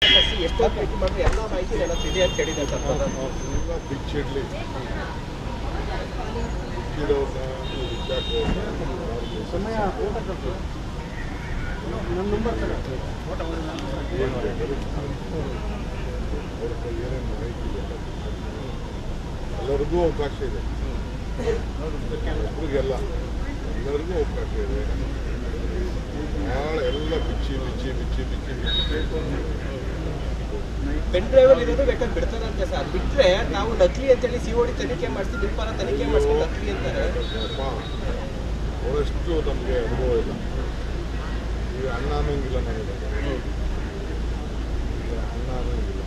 ಎಷ್ಟೋ ಭೇಟಿ ಮಾಡಿದ್ರೆ ಎಲ್ಲ ಮಾಹಿತಿ ಎಲ್ಲ ತಿಳಿ ಅಂತ ಹೇಳಿದೆ ಸರ್ ಪ್ರಧಾನಿ. ಎಲ್ಲ ಬಿಚ್ಚಿಡ್ಲಿ ಬಿಚ್ಚಿಡೋರ್ನ ಬಿಚ್ಚಾಕೋರ್ನ ಸಮಯ ಊಟ ಕೊಟ್ಟು ನನ್ನ ನಂಬರ್ ತಗೊಳ್ಳಿ ಏನು ಬೇಕಾದ್ರೂ ಅವ್ರ ಹತ್ರ ಏನೇನು ಮಾಹಿತಿ ಇದೆ ಎಲ್ಲರಿಗೂ ಅವಕಾಶ ಇದೆ ಒಬ್ರಿಗೆಲ್ಲ ಎಲ್ಲರಿಗೂ ಅವಕಾಶ ಇದೆ ಭಾಳ ಎಲ್ಲ ಬಿಚ್ಚಿ ಬಿಚ್ಚಿ ಬಿಚ್ಚಿ ಬಿಚ್ಚಿ ಬಿಚ್ಚಿ ಪೆನ್ ಡ್ರೈವ್ ಅಲ್ಲಿ ಇರೋದು ಬೇಕಾದ್ರೆ ಬಿಡ್ತಾರಂತೆ ಸರ್ ಅದ್ ಬಿಟ್ರೆ ನಾವು ನಕಲಿ ಅಂತೇಳಿ ಸಿಒಡಿ ತನಿಖೆ ಮಾಡಿಸಿ ಬಿಲ್ಪಾರ ತನಿಖೆ ಮಾಡಿಸ್ಕೊಂಡು ನಕಲಿ ಅಂತಾರೆ ಅಪ್ಪ ಅವರಷ್ಟು ನಮಗೆ ಅನುಭವ ಇಲ್ಲ ಈಗ ಅಣ್ಣ ಅನ್ನೋಂಗಿಲ್ಲ ನನಗೆ ಈಗ ಅಣ್ಣ ಅನ್ನೋಂಗಿಲ್ಲ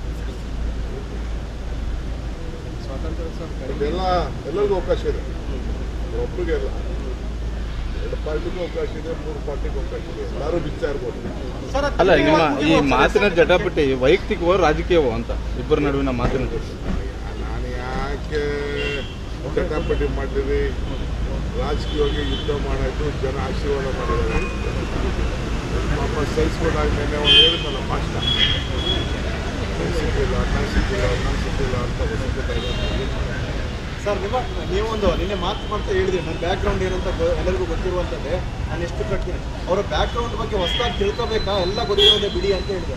ಸ್ವಾತಂತ್ರ್ಯ ಸರ್ ಇದೆಲ್ಲ ಎಲ್ಲರಿಗೂ ಅವಕಾಶ ಇದೆ ಒಬ್ಬರಿಗೆ ಇಲ್ಲ ಎರಡು ಪಾರ್ಟಿಗೂ ಅವಕಾಶ ಇದೆ ಮೂರು ಪಾರ್ಟಿಗೂ ಅವಕಾಶ ಇದೆ ಎಲ್ಲರೂ ಬಿಚ್ಚಾ ಇರ್ಬೋದು ಸರ್ ಅದ್ ಅಲ್ಲ ನಿಮ್ಮ ಈ ಹೋಗ್ತಾರೆ ಮಾತಿನ ಸರ್. ಜಟಾಪಟಿ ವೈಯಕ್ತಿಕವೋ ರಾಜಕೀಯವೋ ಅಂತ ಇಬ್ಬರ ನಡುವಿನ ಮಾತಿನ ಜೊತೆ ನಾನು ಯಾಕೆ ಚಟಾಪಟಿ ಮಾಡಿರಿ ರಾಜಕೀಯವಾಗಿ ಯುದ್ಧ ಮಾಡಾಯ್ತು ಜನ ಆಶೀರ್ವಾದ ಮಾಡಿದ್ದಾರೆ ಪಾಪ ಸಹಿಸ್ಕೊಂಡಾಗ ನೆನ್ನೆ ಅವ್ನು ಹೇಳಿದ್ನಲ್ಲ ಮಾಸ್ಟ ಸಿಕ್ಕಿಲ್ಲ ಅಣ್ಣ ಸಿಕ್ಕಿಲ್ಲ ಅಣ್ಣ ಸಿಕ್ಕಿಲ್ಲ ಅಂತ ಹೊಸಕೋತಾ ಇದ್ದಾರೆ ಸರ್ ನಿಮ್ಮ ನೀವೊಂದು ನಿನ್ನೆ ಮಾತು ಮಾಡ್ತಾ ಹೇಳಿದ್ರಿ ನನ್ನ ಬ್ಯಾಕ್ ಗ್ರೌಂಡ್ ಏನಂತ ಗೊ- ಎಲ್ಲರಿಗೂ ಗೊತ್ತಿರುವಂಥದ್ದೇ ನಾನು ಎಷ್ಟು ಕಟ್ತೀನಿ ಅವರ ಬ್ಯಾಕ್ ಗ್ರೌಂಡ್ ಬಗ್ಗೆ ಹೊಸದಾಗಿ ತಿಳ್ಕೋಬೇಕಾ ಎಲ್ಲ ಗೊತ್ತಿರೋದೇ ಬಿಡಿ ಅಂತ ಹೇಳಿದೆ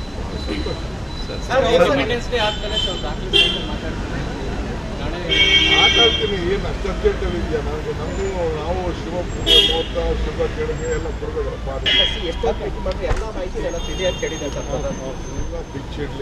ಸರ್ ಇಂಡಿಪೆಂಡೆನ್ಸ್ ಡೇ ಆದ್ಮೇಲೆ ಸ್ವಲ್ಪ ದಾಖಲೆ ಸಹಿತ ಮಾತಾಡ್ತೀನಿ ನಾಳೆ ಮಾತಾಡ್ತೀನಿ ಏನು ಅಷ್ಟು ಅರ್ಜೆಂಟಲ್ಲಿ ಇದೆಯಾ ನನಗೆ ನಮಗೂ ನಾವು ಶಿವಪುರ ಮೋತ ಶುಭ ಕೆಳಗೆ ಎಲ್ಲ ಕೊಡಬೇಕಪ್ಪ ಎಷ್ಟೋ ಭೇಟಿ ಮಾಡಿದ್ರೆ ಎಲ್ಲ ಮಾಹಿತಿ ಎಲ್ಲ ತಿಳಿ ಅಂತ ಹೇಳಿದೆ ಸರ್ ಪ್ರಧಾನಿ. ಎಲ್ಲ ಬಿಚ್ಚಿಡ್ಲಿ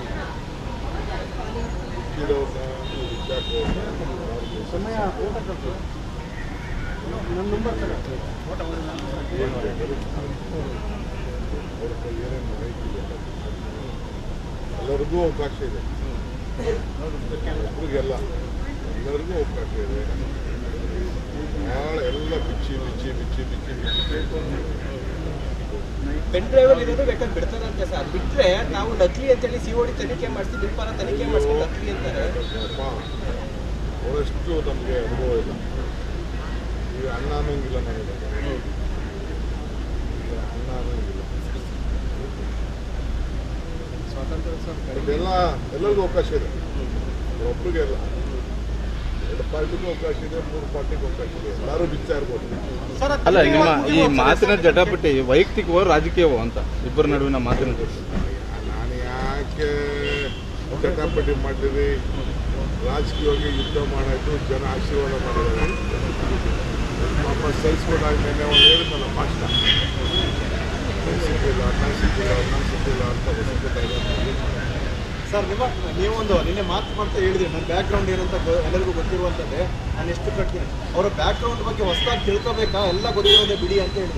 ಬಿಚ್ಚಿಡೋರ್ನ ಬಿಚ್ಚಾಕೋರ್ನ ಸಮಯ ಊಟ ಕೊಟ್ಟು ನನ್ನ ನಂಬರ್ ತಗೊಳ್ಳಿ ಏನು ಬೇಕಾದ್ರೂ ಅವ್ರ ಹತ್ರ ಏನೇನು ಮಾಹಿತಿ ಇದೆ ಎಲ್ಲರಿಗೂ ಅವಕಾಶ ಇದೆ ಒಬ್ರಿಗೆಲ್ಲ ಎಲ್ಲರಿಗೂ ಅವಕಾಶ ಇದೆ ಭಾಳ ಎಲ್ಲ ಬಿಚ್ಚಿ ಬಿಚ್ಚಿ ಬಿಚ್ಚಿ ಬಿಚ್ಚಿ ಬಿಚ್ಚಿ ಪೆನ್ ಡ್ರೈವ್ ಅಲ್ಲಿ ಇರೋದು ಬೇಕಾದ್ರೆ ಬಿಡ್ತಾರಂತೆ ಸರ್ ಅದ್ ಬಿಟ್ರೆ ನಾವು ನಕಲಿ ಅಂತೇಳಿ ಸಿಒಡಿ ತನಿಖೆ ಮಾಡಿಸಿ ಬಿಲ್ಪಾರ ತನಿಖೆ ಮಾಡಿಸ್ಕೊಂಡು ನಕಲಿ ಅಂತಾರೆ ಅಪ್ಪ ಅವರಷ್ಟು ನಮಗೆ ಅನುಭವ ಇಲ್ಲ ಈಗ ಅಣ್ಣ ಅನ್ನೋಂಗಿಲ್ಲ ನನಗೆ ಈಗ ಅಣ್ಣ ಅನ್ನೋಂಗಿಲ್ಲ ಸ್ವಾತಂತ್ರ್ಯ ಸರ್ ಇದೆಲ್ಲ ಎಲ್ಲರಿಗೂ ಅವಕಾಶ ಇದೆ ಒಬ್ಬರಿಗೆ ಇಲ್ಲ ಎರಡು ಪಾರ್ಟಿಗೂ ಅವಕಾಶ ಇದೆ ಮೂರು ಪಾರ್ಟಿಗೂ ಅವಕಾಶ ಇದೆ ಎಲ್ಲರೂ ಬಿಚ್ಚಾ ಇರ್ಬೋದು ಸರ್ ಅದ್ ಅಲ್ಲ ನಿಮ್ಮ ಈ ಹೋಗ್ತಾರೆ ಮಾತಿನ ಸರ್. ಜಟಾಪಟಿ ವೈಯಕ್ತಿಕವೋ ರಾಜಕೀಯವೋ ಅಂತ ಇಬ್ಬರ ನಡುವಿನ ಮಾತಿನ ಜೊತೆ ನಾನು ಯಾಕೆ ಚಟಾಪಟಿ ಮಾಡಿರಿ ರಾಜಕೀಯವಾಗಿ ಯುದ್ಧ ಮಾಡಾಯ್ತು ಜನ ಆಶೀರ್ವಾದ ಮಾಡಿದ್ದಾರೆ ಪಾಪ ಸಹಿಸ್ಕೊಂಡಾಗ ನೆನ್ನೆ ಅವ್ನು ಹೇಳಿದ್ನಲ್ಲ ಮಾಸ್ಟ ಸಿಕ್ಕಿಲ್ಲ ಅಣ್ಣ ಸಿಕ್ಕಿಲ್ಲ ಅಣ್ಣ ಸಿಕ್ಕಿಲ್ಲ ಅಂತ ಹೊಸಕೋತಾ ಇದ್ದಾರೆ ಸರ್ ನಿಮ್ಮ ನೀವೊಂದು ನಿನ್ನೆ ಮಾತು ಮಾಡ್ತಾ ಹೇಳಿದ್ರಿ ನನ್ನ ಬ್ಯಾಕ್ ಗ್ರೌಂಡ್ ಏನಂತ ಗೊ- ಎಲ್ಲರಿಗೂ ಗೊತ್ತಿರುವಂಥದ್ದೇ ನಾನು ಎಷ್ಟು ಕಟ್ತೀನಿ ಅವರ ಬ್ಯಾಕ್ ಗ್ರೌಂಡ್ ಬಗ್ಗೆ ಹೊಸದಾಗಿ ತಿಳ್ಕೋಬೇಕಾ ಎಲ್ಲ ಗೊತ್ತಿರೋದೇ ಬಿಡಿ ಅಂತ ಹೇಳಿದೆ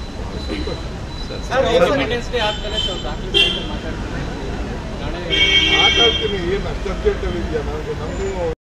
ಸರ್ ಇಂಡಿಪೆಂಡೆನ್ಸ್ ಡೇ ಆದ್ಮೇಲೆ ಸ್ವಲ್ಪ ದಾಖಲೆ ಸಹಿತ ಮಾತಾಡ್ತೀನಿ ನಾಳೆ ಮಾತಾಡ್ತೀನಿ ಏನು ಅಷ್ಟು ಅರ್ಜೆಂಟಲ್ಲಿ ಇದೆಯಾ ನನಗೆ ನಮಗೂ